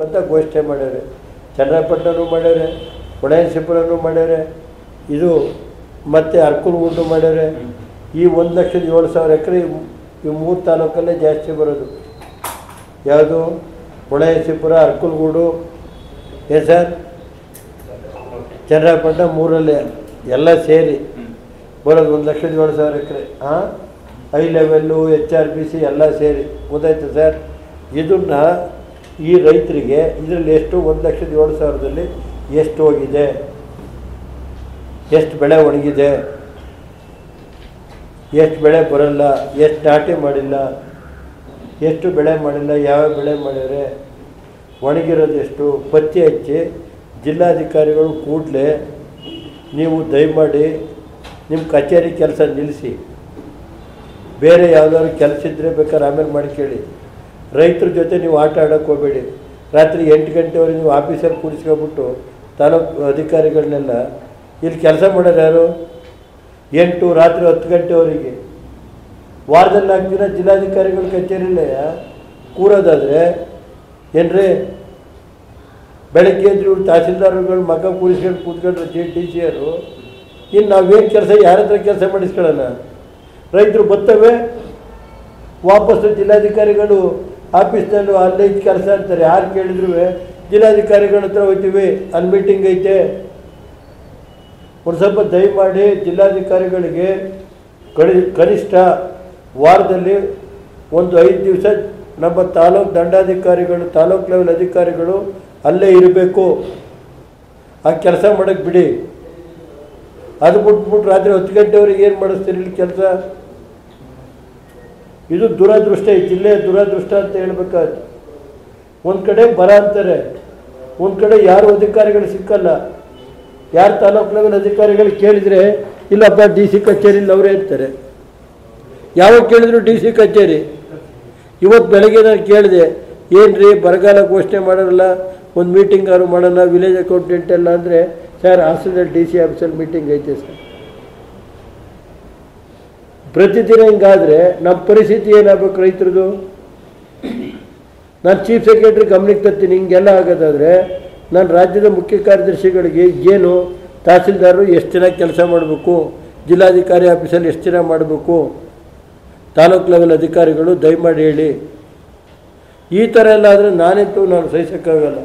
ಅಂತ ಘೋಷಣೆ ಮಾಡ್ಯಾರೆ ಚನ್ನಪಟ್ಟಣನೂ ಮಾಡ್ಯಾರೆ ಹೊಳೆಸಿಪುರನೂ ಮಾಡ್ಯಾರೆ ಇದು ಮತ್ತು ಅರ್ಕುಲ್ಗುಂಡು ಮಾಡ್ಯಾರೆ ಈ ಒಂದು ಲಕ್ಷದ ಏಳು ಸಾವಿರ ಎಕರೆ ಈ ಮೂರು ತಾಲೂಕಲ್ಲೇ ಜಾಸ್ತಿ ಬರೋದು ಯಾವುದು ಹೊಳೆಸಿಪುರ ಅರ್ಕುಲ್ಗೂಡು ಏನು ಸರ್ ಚನ್ನಪಟ್ಟಣ ಮೂರಲ್ಲೇ ಎಲ್ಲ ಸೇರಿ ಬರೋದು ಒಂದು ಲಕ್ಷದ ಏಳು ಸಾವಿರ ಎಕರೆ ಹಾಂ high level H R B C ಎಲ್ಲ ಸೇರಿ ಗೊತ್ತಾಯ್ತು ಸರ್ ಇದನ್ನು ಈ ರೈತರಿಗೆ ಇದರಲ್ಲಿ ಎಷ್ಟು ಒಂದು ಲಕ್ಷದ ಏಳು ಸಾವಿರದಲ್ಲಿ ಎಷ್ಟು ಹೋಗಿದೆ ಎಷ್ಟು ಬೆಳೆ ಒಣಗಿದೆ ಎಷ್ಟು ಬೆಳೆ ಬರಲ್ಲ ಎಷ್ಟು ನಾಟಿ ಮಾಡಿಲ್ಲ ಎಷ್ಟು ಬೆಳೆ ಮಾಡಿಲ್ಲ ಯಾವ ಬೆಳೆ ಮಾಡಿದರೆ ಒಣಗಿರೋದು ಎಷ್ಟು ಪತ್ತೆ ಹಚ್ಚಿ ಜಿಲ್ಲಾಧಿಕಾರಿಗಳು ಕೂಡಲೇ ನೀವು ದಯಮಾಡಿ ನಿಮ್ಮ ಕಚೇರಿ ಕೆಲಸ ನಿಲ್ಲಿಸಿ ಬೇರೆ ಯಾವುದಾದ್ರು ಕೆಲಸ ಇದ್ದರೆ ಬೇಕಾದ್ರೆ ಆಮೇಲೆ ಮಾಡಿ ಕೇಳಿ ರೈತರ ಜೊತೆ ನೀವು ಆಟ ಆಡೋಕ್ಕೆ ಹೋಗಬೇಡಿ ರಾತ್ರಿ ಎಂಟು ಗಂಟೆವರೆಗೆ ನೀವು ಆಫೀಸಲ್ಲಿ ಕೂಡಿಸ್ಕೊಬಿಟ್ಟು ತಾಲೂಕು ಅಧಿಕಾರಿಗಳನ್ನೆಲ್ಲ ಇಲ್ಲಿ ಕೆಲಸ ಮಾಡೋರು ಯಾರು ಎಂಟು ರಾತ್ರಿ ಹತ್ತು ಗಂಟೆವರೆಗೆ ವಾರದಲ್ಲಿ ನಾಲ್ಕು ದಿನ ಜಿಲ್ಲಾಧಿಕಾರಿಗಳ ಕಚೇರಿಲೇ ಕೂರೋದಾದರೆ ಏನ್ರಿ ಬೆಳಗ್ಗೆ ಎದ್ದು ಇವ್ರು ತಹಸೀಲ್ದಾರ್ಗಳು ಮಗ ಕೂರಿಸ್ಕೊಂಡು ಕೂತ್ಕೊಂಡ್ರೆ ಜಿ ಡಿ ಸಿ ಅವರು ಇನ್ನು ನಾವೇನು ಕೆಲಸ ಯಾರ ಹತ್ರ ಕೆಲಸ ಮಾಡಿಸ್ಕೊಳ್ಳೋಣ ರೈತರು ಬರ್ತವೆ ವಾಪಸ್ಸು ಜಿಲ್ಲಾಧಿಕಾರಿಗಳು ಆಫೀಸ್ನಲ್ಲೂ ಅಲ್ಲೇ ಇದ್ದು ಕೆಲಸ ಅಂತಾರೆ ಯಾರು ಕೇಳಿದ್ರು ಜಿಲ್ಲಾಧಿಕಾರಿಗಳ ಹತ್ರ ಹೋಗ್ತೀವಿ ಅಲ್ಲಿ ಮೀಟಿಂಗ್ ಐತೆ ಒಂದು ಸ್ವಲ್ಪ ದಯಮಾಡಿ ಜಿಲ್ಲಾಧಿಕಾರಿಗಳಿಗೆ ಕಡಿ ಕನಿಷ್ಠ ವಾರದಲ್ಲಿ ಒಂದು ಐದು ದಿವಸ ನಮ್ಮ ತಾಲೂಕು ದಂಡಾಧಿಕಾರಿಗಳು ತಾಲೂಕು ಲೆವೆಲ್ ಅಧಿಕಾರಿಗಳು ಅಲ್ಲೇ ಇರಬೇಕು ಆ ಕೆಲಸ ಮಾಡೋಕ್ಕೆ ಬಿಡಿ ಅದು ಬಿಟ್ಬಿಟ್ಟು ರಾತ್ರಿ ಹತ್ತು ಗಂಟೆವರೆಗೆ ಏನು ಮಾಡಿಸ್ತೀರಿ ಇಲ್ಲಿ ಕೆಲಸ ಇದು ದುರದೃಷ್ಟ ಈ ಜಿಲ್ಲೆಯ ದುರದೃಷ್ಟ ಅಂತ ಹೇಳ್ಬೇಕಾದ್ರೆ ಒಂದು ಕಡೆ ಬರ ಅಂತಾರೆ ಒಂದು ಕಡೆ ಯಾರು ಅಧಿಕಾರಿಗಳು ಸಿಕ್ಕಲ್ಲ ಯಾರು ತಾಲೂಕು ಲೆವೆಲ್ ಅಧಿಕಾರಿಗಳು ಕೇಳಿದರೆ ಇಲ್ಲಪ್ಪ ಡಿ ಸಿ ಕಚೇರಿಲಿ ಅವರೇ ಇರ್ತಾರೆ ಯಾವಾಗ ಕೇಳಿದ್ರು ಡಿ ಸಿ ಕಚೇರಿ ಇವತ್ತು ಬೆಳಗ್ಗೆ ನಾನು ಕೇಳಿದೆ ಏನು ರೀ ಬರಗಾಲ ಘೋಷಣೆ ಮಾಡೋರಲ್ಲ ಒಂದು ಮೀಟಿಂಗ್ ಆದ್ರು ಮಾಡೋಣ ವಿಲೇಜ್ ಅಕೌಂಟೆಂಟ್ ಎಲ್ಲ ಅಂದರೆ ಸರ್ ಹಾಸನದಲ್ಲಿ ಡಿ ಸಿ ಆಫೀಸಲ್ಲಿ ಮೀಟಿಂಗ್ ಐತೆ ಸರ್ ಪ್ರತಿದಿನ ಹಿಂಗಾದರೆ ನಮ್ಮ ಪರಿಸ್ಥಿತಿ ಏನಾಗಬೇಕು ರೈತರದು ನಾನು ಚೀಫ್ ಸೆಕ್ರೆಟರಿ ಗಮನಕ್ಕೆ ತರ್ತೀನಿ ಹಿಂಗೆಲ್ಲ ಆಗೋದಾದರೆ ನಾನು ರಾಜ್ಯದ ಮುಖ್ಯ ಕಾರ್ಯದರ್ಶಿಗಳಿಗೆ ಏನು ತಹಸೀಲ್ದಾರರು ಎಷ್ಟು ಜನ ಕೆಲಸ ಮಾಡಬೇಕು ಜಿಲ್ಲಾಧಿಕಾರಿ ಆಫೀಸಲ್ಲಿ ಎಷ್ಟು ಜನ ಮಾಡಬೇಕು ತಾಲೂಕು ಲೆವೆಲ್ ಅಧಿಕಾರಿಗಳು ದಯಮಾಡಿ ಹೇಳಿ ಈ ಥರ ಎಲ್ಲ ಆದರೆ ನಾನಂತೂ ನಾನು ಸಹಿಸೋಕ್ಕಾಗಲ್ಲ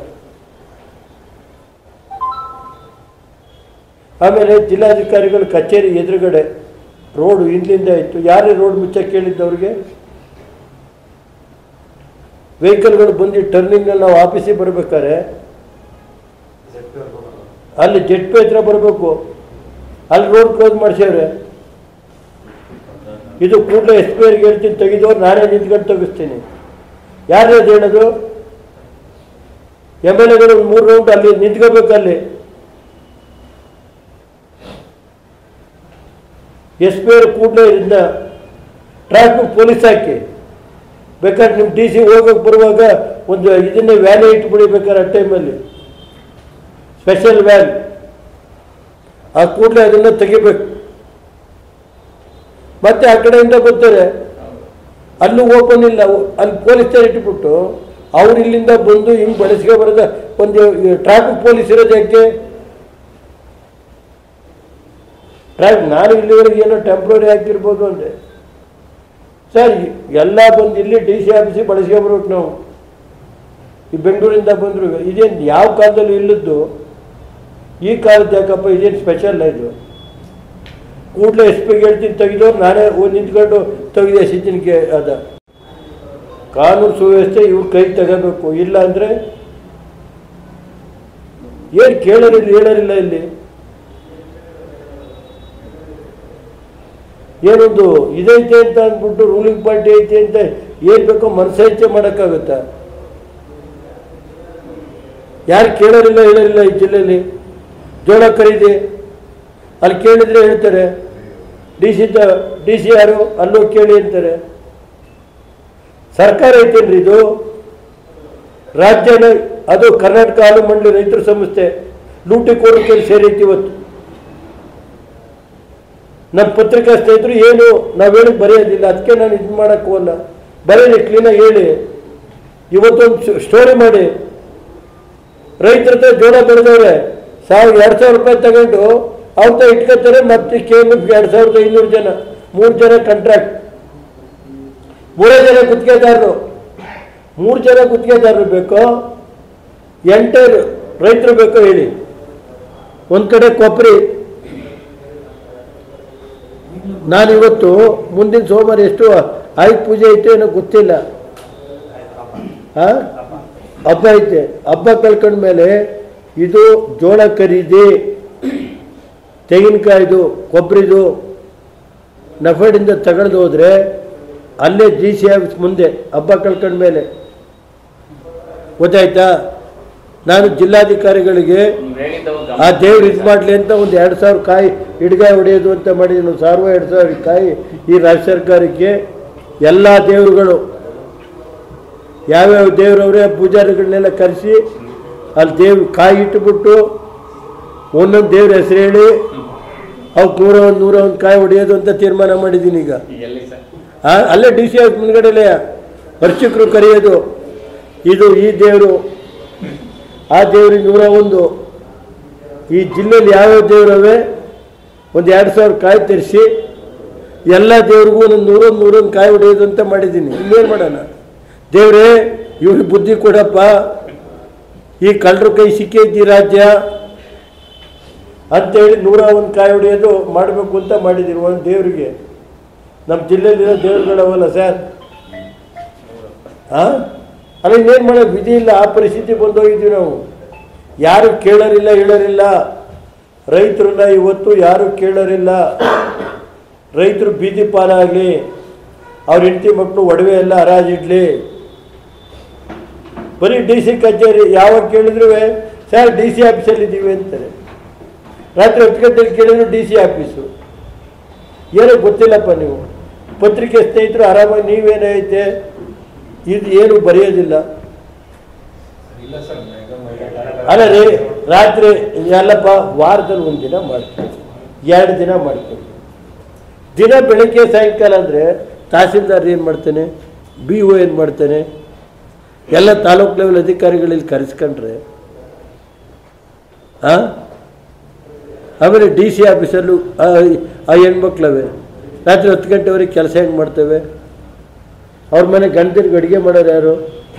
ಆಮೇಲೆ ಜಿಲ್ಲಾಧಿಕಾರಿಗಳು ಕಚೇರಿ ಎದುರುಗಡೆ ರೋಡು ಹಿಂದಿಂದ ಇತ್ತು ಯಾರೇ ರೋಡ್ ಮುಚ್ಚಕ್ಕೆ ಕೇಳಿದ್ದವ್ರಿಗೆ ವೆಹಿಕಲ್ಗಳು ಬಂದು ಟರ್ನಿಂಗ್ನಲ್ಲಿ ನಾವು ಆಫೀಸಿಗೆ ಬರಬೇಕಾದ್ರೆ ಅಲ್ಲಿ ಜೆಟ್ ಪೇ ಹತ್ರ ಬರಬೇಕು ಅಲ್ಲಿ ರೋಡ್ ಕ್ಲೋಸ್ ಮಾಡಿಸ್ಯಾವ್ರೆ ಇದು ಕೂಡಲೇ ಎಸ್ ಪಿ ಅವ್ರಿಗೆ ಹೇಳ್ತೀನಿ ತೆಗೆದವ್ರು ನಾನೇ ನಿಂತ್ಕೊಂಡು ತೆಗಿಸ್ತೀನಿ ಯಾರು ಅದು ಹೇಳೋದು ಎಮ್ ಎಲ್ ಎಗಳು ಮೂರು ರೌಂಡ್ ಅಲ್ಲಿ ನಿಂತ್ಕೋಬೇಕು ಅಲ್ಲಿ ಎಸ್ ಪಿ ಅವ್ರು ಕೂಡಲೇ ಇದನ್ನ ಟ್ರಾಫಿಕ್ ಪೊಲೀಸ್ ಹಾಕಿ ಬೇಕಾದ್ರೆ ನಿಮ್ಮ ಡಿ ಸಿ ಹೋಗೋಕೆ ಬರುವಾಗ ಒಂದು ಇದನ್ನೇ ವ್ಯಾನ್ ಇಟ್ಬಿಡಿ ಬೇಕಾದ್ರೆ ಆ ಟೈಮಲ್ಲಿ ಸ್ಪೆಷಲ್ ವ್ಯಾನ್ ಆ ಕೂಡಲೇ ಅದನ್ನು ತೆಗಿಬೇಕು ಮತ್ತೆ ಆ ಕಡೆಯಿಂದ ಬರ್ತಾರೆ ಅಲ್ಲೂ ಓಪನ್ ಇಲ್ಲ ಅಲ್ಲಿ ಪೊಲೀಸರು ಇಟ್ಬಿಟ್ಟು ಅವ್ರು ಇಲ್ಲಿಂದ ಬಂದು ಹಿಂಗೆ ಬಳಸ್ಕೊ ಬರೋದ ಒಂದು ಟ್ರಾಫಿಕ್ ಪೊಲೀಸ್ ಇರೋದು ಯಾಕೆ ಟ್ರಾಫಿಕ್ ನಾನು ಇಲ್ಲಿವರೆಗೆ ಏನೋ ಟೆಂಪ್ರರಿ ಹಾಕಿರ್ಬೋದು ಅಂದರೆ ಸರ್ ಎಲ್ಲ ಬಂದು ಇಲ್ಲಿ ಡಿ ಸಿ ಆಫೀಸಿಗೆ ಬಳಸ್ಕೊಬರ್ಬೇಕು ನಾವು ಈ ಬೆಂಗಳೂರಿಂದ ಬಂದರು ಇದೇನು ಯಾವ ಕಾಲದಲ್ಲಿ ಇಲ್ಲದ್ದು ಈ ಕಾಲದ ಯಾಕಪ್ಪ ಇದೇನು ಸ್ಪೆಷಲ್ ಇದು ಕೂಡಲೇ ಎಸ್ ಪಿಗೆ ಹೇಳ್ತೀನಿ ತೆಗೆದವ್ರು ನಾನೇ ಹೋಗಿ ನಿಂತ್ಕೊಂಡು ತೆಗೆದೆ ಸಿದ್ದಿನಿಗೆ ಅದ ಕಾನೂನು ಸುವ್ಯವಸ್ಥೆ ಇವ್ರ ಕೈ ತಗೋಬೇಕು ಇಲ್ಲ ಅಂದರೆ ಏನು ಕೇಳೋರಿಲ್ಲ ಹೇಳೋರಿಲ್ಲ ಇಲ್ಲಿ ಏನೊಂದು ಇದೈತೆ ಅಂತ ಅಂದ್ಬಿಟ್ಟು ರೂಲಿಂಗ್ ಪಾರ್ಟಿ ಐತೆ ಅಂತ ಏನು ಬೇಕೋ ಮನಸ್ಸೈತೆ ಮಾಡೋಕ್ಕಾಗುತ್ತಾ ಯಾರು ಕೇಳೋರಿಲ್ಲ ಹೇಳೋರಿಲ್ಲ ಈ ಜಿಲ್ಲೆಯಲ್ಲಿ ಜೋಳ ಖರೀದಿ ಅಲ್ಲಿ ಕೇಳಿದ್ರೆ ಹೇಳ್ತಾರೆ ಡಿ ಸಿ ಡಿ ಸಿ ಯಾರು ಅಲ್ಲೂ ಕೇಳಿ ಅಂತಾರೆ ಸರ್ಕಾರ ಐತೇನ್ರಿ ಇದು ರಾಜ್ಯನ ಅದು ಕರ್ನಾಟಕ ಹಾಲು ಮಂಡಳಿ ರೈತರ ಸಂಸ್ಥೆ ಲೂಟಿ ಕೋರಿಕೆಯಲ್ಲಿ ಸೇರೈತಿ ಇವತ್ತು ನಮ್ಮ ಪತ್ರಿಕಾ ಸ್ನೇಹಿತರು ಏನು ನಾವು ಹೇಳಿ ಬರೆಯೋದಿಲ್ಲ ಅದಕ್ಕೆ ನಾನು ಇದು ಮಾಡೋಕ್ಕೆ ಹೋಗಲ್ಲ ಬರೀರಿ ಕ್ಲೀನಾಗಿ ಹೇಳಿ ಇವತ್ತೊಂದು ಸ್ಟೋರಿ ಮಾಡಿ ರೈತರ ಹತ್ರ ಜೋಳ ಬೆಳೆದವ್ರೆ ಸಾವಿರ ಎರಡು ಸಾವಿರ ರೂಪಾಯಿ ತಗೊಂಡು ಅವ್ರ ಇಟ್ಕೊತಾರೆ ಮತ್ತೆ ಕೆ ಎಮ್ ಎಫ್ಗೆ ಎರಡು ಸಾವಿರದ ಐನೂರು ಜನ ಮೂರು ಜನ ಕಾಂಟ್ರಾಕ್ಟ್ ಮೂರೇ ಜನ ಗುತ್ತಿಗೆದಾರರು ಮೂರು ಜನ ಗುತ್ತಿಗೆದಾರರು ಬೇಕೋ ಎಂಟು ರೈತರು ಬೇಕೋ ಹೇಳಿ ಒಂದು ಕಡೆ ಕೊಬ್ಬರಿ ನಾನಿವತ್ತು ಮುಂದಿನ ಸೋಮವಾರ ಎಷ್ಟು ಆಯುಧ ಪೂಜೆ ಐತೆ ಏನೋ ಗೊತ್ತಿಲ್ಲ ಆ? ಹಬ್ಬ ಐತೆ ಹಬ್ಬ ಕಳ್ಕೊಂಡ್ಮೇಲೆ ಇದು ಜೋಳ ಖರೀದಿ ತೆಂಗಿನಕಾಯ್ದು ಕೊಬ್ಬರಿದು ನಫೆಡಿಂದ ತಗೊಂಡು ಹೋದ್ರೆ ಅಲ್ಲೇ ಜಿ ಸಿ ಆಫೀಸ್ ಮುಂದೆ ಹಬ್ಬ ಕಳ್ಕೊಂಡ್ಮೇಲೆ ಗೊತ್ತಾಯ್ತಾ ನಾನು ಜಿಲ್ಲಾಧಿಕಾರಿಗಳಿಗೆ ಆ ದೇವ್ರು ಇದು ಮಾಡಲಿ ಅಂತ ಒಂದು ಎರಡು ಸಾವಿರ ಕಾಯಿ ಹಿಡ್ಗಾಯಿ ಹೊಡೆಯೋದು ಅಂತ ಮಾಡಿದ್ದೀನಿ ಸಾವಿರ ಎರಡು ಸಾವಿರ ಕಾಯಿ ಈ ರಾಜ್ಯ ಸರ್ಕಾರಕ್ಕೆ ಎಲ್ಲ ದೇವರುಗಳು ಯಾವ್ಯಾವ ದೇವ್ರವ್ರೆ ಪೂಜಾರಿಗಳನ್ನೆಲ್ಲ ಕರೆಸಿ ಅಲ್ಲಿ ದೇವ್ರು ಕಾಯಿ ಇಟ್ಟುಬಿಟ್ಟು ಒಂದೊಂದು ದೇವ್ರ ಹೆಸರು ಹೇಳಿ ಅವಕ್ಕೆ ನೂರ ಒಂದು ನೂರ ಒಂದು ಕಾಯಿ ಹೊಡೆಯೋದು ಅಂತ ತೀರ್ಮಾನ ಮಾಡಿದ್ದೀನಿ ಈಗ ಎಲ್ಲಿ ಸರ್ ಆ, ಅಲ್ಲೇ ಡಿ ಸಿ ಆಫೀಸ್ ಮುಂದ್ಗಡೆಲೇ ಅರ್ಚಕರು ಕರೆಯೋದು ಇದು ಈ ದೇವರು ಆ ದೇವ್ರಿಗೆ ನೂರ ಒಂದು ಈ ಜಿಲ್ಲೆಯಲ್ಲಿ ಯಾವ್ಯಾವ ದೇವರವೆ ಒಂದು ಎರಡು ಸಾವಿರ ಕಾಯಿ ತರಿಸಿ ಎಲ್ಲ ದೇವ್ರಿಗೂ ಒಂದೊಂದು ನೂರೊಂದು ನೂರೊಂದು ಕಾಯಿ ಹೊಡೆಯೋದು ಅಂತ ಮಾಡಿದ್ದೀನಿ ಇನ್ನೇನು ಮಾಡೋಣ ದೇವ್ರೇ ಇವ್ರಿಗೆ ಬುದ್ಧಿ ಕೊಡಪ್ಪ ಈ ಕಳ್ಳರ ಕೈ ಸಿಕ್ಕೈತಿ ರಾಜ್ಯ ಅಂತೇಳಿ ನೂರ ಒಂದು ಕಾಯಿ ಹೊಡೆಯೋದು ಮಾಡಬೇಕು ಅಂತ ಮಾಡಿದ್ದೀನಿ ಒಂದು ದೇವರಿಗೆ ನಮ್ಮ ಜಿಲ್ಲೆಯಲ್ಲಿರೋ ದೇವರುಗಳವಲ್ಲ ಸರ್ ಹಾಂ ಅಲ್ಲ ಇನ್ನೇನು ಮಾಡೋದು ವಿಧಿ ಇಲ್ಲ ಆ ಪರಿಸ್ಥಿತಿ ಬಂದೋಗಿದ್ವಿ ನಾವು ಯಾರು ಕೇಳೋರಿಲ್ಲ ಹೇಳೋರಿಲ್ಲ ರೈತರನ್ನ ಇವತ್ತು ಯಾರು ಕೇಳೋರಿಲ್ಲ ರೈತರು ಬೀದಿ ಪಾಲಾಗಲಿ ಅವ್ರ ಹೆಂಡತಿ ಮಕ್ಕಳು ಒಡವೆ ಎಲ್ಲ ಹರಾಜಿಡ್ಲಿ ಬರೀ ಡಿ ಸಿ ಕಚೇರಿ ಯಾವಾಗ ಕೇಳಿದ್ರು ಸರ್ ಡಿ ಸಿ ಆಫೀಸಲ್ಲಿ ಇದ್ದೀವಿ ಅಂತಾರೆ ರಾತ್ರಿ ಹತ್ತು ಗಂಟೆಗೆ ಕೇಳಿದ್ರು ಡಿ ಸಿ ಆಫೀಸು ಏನೋ ಗೊತ್ತಿಲ್ಲಪ್ಪ ನೀವು ಪತ್ರಿಕೆ ಸ್ನೇಹಿತರು ಆರಾಮಾಗಿ ನೀವೇನೈತೆ ಇದು ಏನು ಬರೆಯೋದಿಲ್ಲ ಅಲ್ಲ ರೀ ರಾತ್ರಿ ಎಲ್ಲಪ್ಪ ವಾರದಲ್ಲಿ ಒಂದು ದಿನ ಮಾಡ್ತೀವಿ ಎರಡು ದಿನ ಮಾಡ್ತೀವಿ ದಿನ ಬೆಳಗ್ಗೆ ಸಾಯಂಕಾಲ ಅಂದರೆ ತಹಸೀಲ್ದಾರ್ ಏನು ಮಾಡ್ತಾನೆ ಬಿ ಒ ಏನು ಮಾಡ್ತಾನೆ ಎಲ್ಲ ತಾಲೂಕು ಲೆವೆಲ್ ಅಧಿಕಾರಿಗಳಲ್ಲಿ ಕರೆಸ್ಕೊಂಡ್ರೆ ಹಾಂ ಆಮೇಲೆ ಡಿ ಸಿ ಆಫೀಸಲ್ಲೂ ಆ ಆ ಹೆಣ್ಮಕ್ಳವೆ ರಾತ್ರಿ ಹತ್ತು ಗಂಟೆವರೆಗೆ ಕೆಲಸ ಹೆಂಗೆ ಮಾಡ್ತೇವೆ ಅವ್ರ ಮನೆ ಗಂಡದಿರ್ಗೆ ಅಡುಗೆ ಮಾಡೋರು ಯಾರು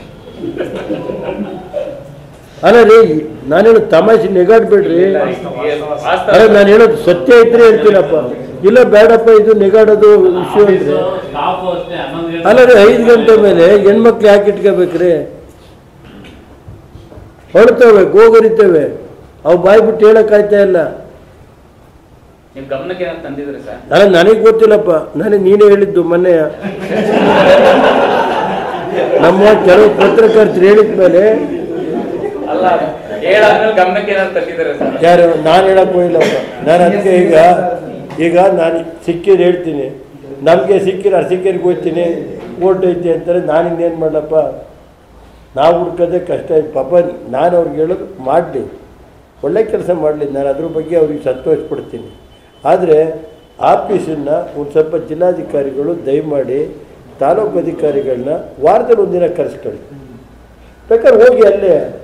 ಅಲ್ಲ ರೀ ನಾನೇನು ತಮಾಷೆ ನೆಗಾಡ್ಬೇಡ್ರಿ ಅಲ್ಲ ನಾನು ಹೇಳೋದು ಸತ್ಯ ಇದ್ರೆ ಹೇಳ್ತೀನಪ್ಪ ಇಲ್ಲ ಬೇಡಪ್ಪ ಇದು ನೆಗಾಡೋದು ವಿಷಯ ಅಂದ್ರೆ ಅಲ್ಲ ರೀ ಐದು ಗಂಟೆ ಮೇಲೆ ಹೆಣ್ಮಕ್ಳು ಯಾಕೆ ಇಟ್ಕೋಬೇಕ್ರಿ ಹೊಡ್ತವೆ ಗೋಗರಿತವೆ ಅವು ಬಾಯಿ ಬಿಟ್ಟು ಹೇಳಕ್ಕಾಯ್ತಾ ಇಲ್ಲ ನಿಮ್ ಗಮನಕ್ಕೆ ಏನಾದ್ರು ತಂದಿದ್ರಿ ಸರ್ ಅಲ್ಲ ನನಗೆ ಗೊತ್ತಿಲ್ಲಪ್ಪ ನನಗೆ ನೀನೇ ಹೇಳಿದ್ದು ಮೊನ್ನೆ ನಮ್ಮ ಕೆಲವು ಪತ್ರಕರ್ತರು ಹೇಳಿದ ಮೇಲೆ ಅಲ್ಲ ಹೇಳಾದ್ಮೇಲೆ ಗಮನಕ್ಕೆ ಏನಾದ್ರು ತಂದಿದ್ದಾರೆ ಸರ್ ಯಾರು ನಾನು ಹೇಳಕ್ ಹೋಗಿಲ್ಲಪ್ಪ ನಾನು ಅದಕ್ಕೆ ಈಗ ಈಗ ನಾನು ಸಿಕ್ಕಿದ್ರೆ ಹೇಳ್ತೀನಿ ನಮಗೆ ಸಿಕ್ಕಿರ ಅರಸಿಕೆರಿಗೆ ಹೋಗ್ತೀನಿ ಓಟ್ ಐತಿ ಅಂತಾರೆ ನಾನು ಇನ್ನೇನು ಮಾಡಲಪ್ಪ ನಾವು ಹುಡ್ಕೋದೇ ಕಷ್ಟ ಐತೆ ಪಾಪ ನಾನು ಅವ್ರಿಗೆ ಹೇಳೋದು ಮಾಡಲಿ ಒಳ್ಳೆ ಕೆಲಸ ಮಾಡಲಿ ನಾನು ಅದ್ರ ಬಗ್ಗೆ ಅವ್ರಿಗೆ ಸಂತೋಷ ಪಡ್ತೀನಿ ಆದರೆ ಆಫೀಸನ್ನು ಒಂದು ಸ್ವಲ್ಪ ಜಿಲ್ಲಾಧಿಕಾರಿಗಳು ದಯಮಾಡಿ ತಾಲೂಕು ಅಧಿಕಾರಿಗಳನ್ನ ವಾರದಲ್ಲಿ ಒಂದಿನ ಕರೆಸ್ಕೊಳ್ಳಿ ಬೇಕಾದ್ರೆ ಹೋಗಿ ಅಲ್ಲೇ